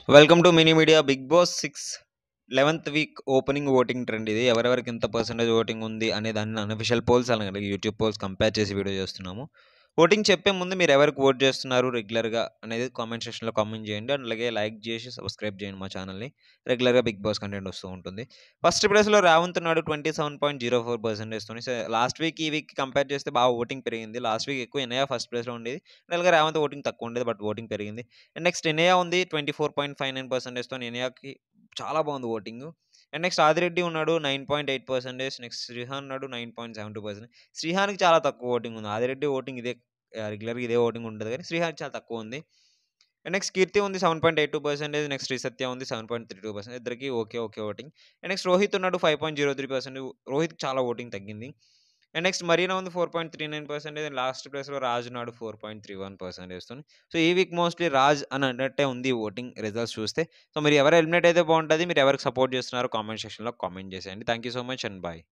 welcome to mini media Bigg Boss six eleventh week opening voting trend ఇది ఎవరెవరికి ఎంత percentage voting ఉంది అనే దాన్ని అన్అఫిషియల్ పోల్స్ అలాగే యూట్యూబ్ పోల్స్ కంపేర్ చేసి వీడియో చేస్తున్నాము ఓటింగ్ చెప్పే ముందు మీరు ఎవరికి ఓట్ చేస్తున్నారు రెగ్యులర్గా అనేది కామెంట్ సెక్షన్లో కామెంట్ చేయండి అండ్ అలాగే లైక్ చేసి సబ్స్క్రైబ్ చేయండి మా ఛానల్ని రెగ్యులర్గా బిగ్ బాస్ కంటెంట్ వస్తూ ఉంటుంది ఫస్ట్ ప్లేస్లో రావంత్ ఉన్నాడు twenty seven point zero four పర్సెంటేజ్తో లాస్ట్ వీక్ ఈ వీక్ కంపేర్ చేస్తే బాగా ఓటింగ్ పెరిగింది లాస్ట్ వీక్ ఎక్కువ ఎనయా ఫస్ట్ ప్లేస్లో ఉండేది అలాగే రావంత్ ఓటింగ్ తక్కువ ఉండేది బట్ ఓటింగ్ పెరిగింది అండ్ నెక్స్ట్ ఎనయా ఉంది twenty four point five nine పర్సెంటేజ్తో ఎనయాకి చాలా బాగుంది ఓటింగ్ అండ్ నెక్స్ట్ ఆదిరెడ్డి ఉన్నాడు nine point eight percentage next Shrihan ఉన్నాడు nine point seven two percent శ్రీహాన్కి చాలా తక్కువ ఓటింగ్ ఉంది ఆదిరెడ్డి ఓటింగ్ ఇదే రెగ్యులర్గా ఇదే ఓటింగ్ ఉంటుంది కానీ శ్రీహాన్ చాలా తక్కువ ఉంది అండ్ నెక్స్ట్ కీర్తి ఉంది seven point eight two percentage next Srisatya ఉంది seven point three two percent ఇద్దరికి okay okay voting and next Rohit ఉన్నాడు five point zero three percent Rohit చాలా ఓటింగ్ తగ్గింది అండ్ నెక్స్ట్ మరీనా ఉంది four point three nine percentage last ప్లేస్లో రాజ్ ఉన్నాడు four point three one percentage so ఈ week mostly Raj అని అన్నట్టే ఉంది ఓటింగ్ రిజల్ట్స్ చూస్తే సో మీరు ఎవరు ఎలిమినేట్ అయితే బాగుంటుంది మీరు ఎవరికి సపోర్ట్ చేస్తున్నారో కామెంట్ సెక్షన్లో కామెంట్ చేసేయండి thank you so much and bye